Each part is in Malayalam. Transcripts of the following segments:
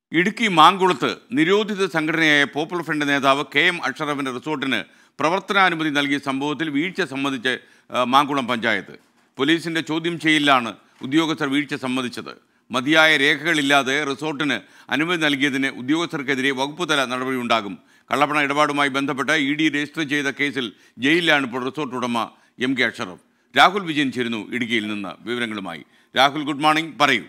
ഇടുക്കി മാങ്കുളത്ത് നിരോധിത സംഘടനയായ പോപ്പുലർ ഫ്രണ്ട് നേതാവ് കെ എം അഷറഫിൻ്റെ റിസോർട്ടിന് പ്രവർത്തനാനുമതി നൽകിയ സംഭവത്തിൽ വീഴ്ച സംബന്ധിച്ച് ആ, മാങ്കുളം പഞ്ചായത്ത് പോലീസിൻ്റെ ചോദ്യം ചെയ്യലിലാണ് ഉദ്യോഗസ്ഥർ വീഴ്ച സമ്മതിച്ചത് മതിയായ രേഖകളില്ലാതെ റിസോർട്ടിന് അനുമതി നൽകിയതിന് ഉദ്യോഗസ്ഥർക്കെതിരെ വകുപ്പുതല നടപടിയുണ്ടാകും കള്ളപ്പണ ഇടപാടുമായി ബന്ധപ്പെട്ട് ഇ ഡി രജിസ്റ്റർ ചെയ്ത കേസിൽ ജയിലിലാണ് ഇപ്പോൾ റിസോർട്ട് ഉടമ എം കെ അഷറഫ് രാഹുൽ വിജയൻ ചേരുന്നു ഇടുക്കിയിൽ നിന്ന് വിവരങ്ങളുമായി രാഹുൽ ഗുഡ് മോർണിംഗ് പറയൂ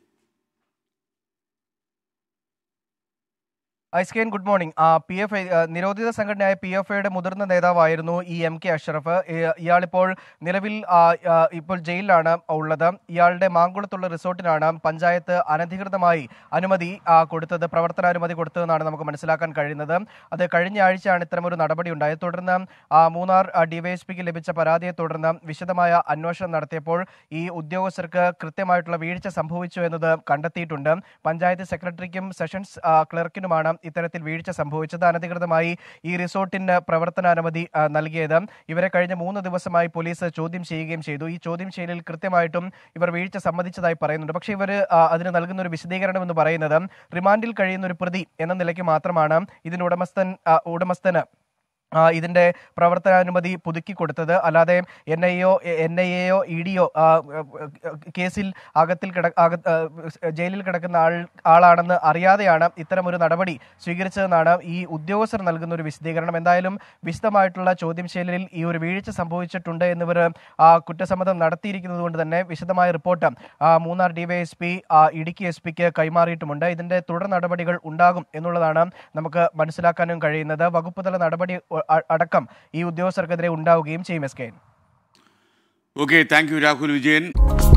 ഐസ്കെയിൻ good morning P F I നിരോധിത സംഘടനയായ പി എഫ് ഐയുടെ മുതിർന്ന നേതാവായിരുന്നു ഈ എം കെ അഷ്റഫ് ഈ- ഇയാളിപ്പോൾ നിലവിൽ ആ, ആ, ഇപ്പോൾ ജയിലിലാണ് ഉള്ളത് ഇയാളുടെ മാങ്കുളത്തുള്ള റിസോർട്ടിനാണ് പഞ്ചായത്ത് അനധികൃതമായി അനുമതി ആ, കൊടുത്തത് പ്രവർത്തനാനുമതി കൊടുത്തതെന്നാണ് നമുക്ക് മനസ്സിലാക്കാൻ കഴിയുന്നത് അത് കഴിഞ്ഞ ആഴ്ചയാണ് ഇത്തരമൊരു നടപടി ഉണ്ടായത് തുടർന്ന് ആ, മൂന്നാർ ഡിവൈഎസ്പിക്ക് ലഭിച്ച പരാതിയെ തുടർന്ന് വിശദമായ അന്വേഷണം നടത്തിയപ്പോൾ ഈ ഉദ്യോഗസ്ഥർക്ക് കൃത്യമായിട്ടുള്ള വീഴ്ച സംഭവിച്ചു എന്നത് കണ്ടെത്തിയിട്ടുണ്ട് പഞ്ചായത്ത് സെക്രട്ടറിക്കും സെഷൻസ് ആ, ക്ലർക്കിനുമാണ് ഇത്തരത്തിൽ വീഴ്ച സംഭവിച്ചത് അനധികൃതമായി ഈ റിസോർട്ടിന് പ്രവർത്തനാനുമതി ആ, നൽകിയത് ഇവരെ കഴിഞ്ഞ മൂന്ന് ദിവസമായി പോലീസ് ചോദ്യം ചെയ്യുകയും ചെയ്തു ഈ ചോദ്യം ചെയ്യലിൽ കൃത്യമായിട്ടും ഇവർ വീഴ്ച സമ്മതിച്ചതായി പറയുന്നുണ്ട് പക്ഷേ ഇവർ അതിന് നൽകുന്ന ഒരു വിശദീകരണം എന്ന് പറയുന്നത് റിമാൻഡിൽ കഴിയുന്ന ഒരു പ്രതി എന്ന നിലയ്ക്ക് മാത്രമാണ് ഇതിന് ഉടമസ്ഥൻ ആ, ഉടമസ്ഥന് ആ, ഇതിന്റെ പ്രവർത്തനാനുമതി പുതുക്കി കൊടുത്തത് അല്ലാതെ എൻ ഐ ഒ എൻ ഐ എയോ ഇ ഡിയോ കേസിൽ അകത്തിൽ കിട അക- ആ, ജയിലിൽ കിടക്കുന്ന ആൾ ആളാണെന്ന് അറിയാതെയാണ് ഇത്തരം ഒരു നടപടി സ്വീകരിച്ചതെന്നാണ് ഈ ഉദ്യോഗസ്ഥർ നൽകുന്ന ഒരു വിശദീകരണം എന്തായാലും വിശദമായിട്ടുള്ള ചോദ്യം ചെയ്യലിൽ ഈ ഒരു വീഴ്ച സംഭവിച്ചിട്ടുണ്ട് എന്നിവർ ആ, കുറ്റസമ്മതം നടത്തിയിരിക്കുന്നത് കൊണ്ട് തന്നെ വിശദമായ റിപ്പോർട്ട് ആ, മൂന്നാർ ഡിവൈഎസ്പി ഇടുക്കി എസ് പിക്ക് കൈമാറിയിട്ടുമുണ്ട് ഇതിന്റെ തുടർ നടപടികൾ ഉണ്ടാകും എന്നുള്ളതാണ് നമുക്ക് മനസ്സിലാക്കാനും കഴിയുന്നത് വകുപ്പുതല നടപടി അ- അടക്കം ഈ ഉദ്യോഗസ്ഥർക്കെതിരെ ഉണ്ടാവുകയും ചെയ്യും S K okay thank you Rahul Vijayan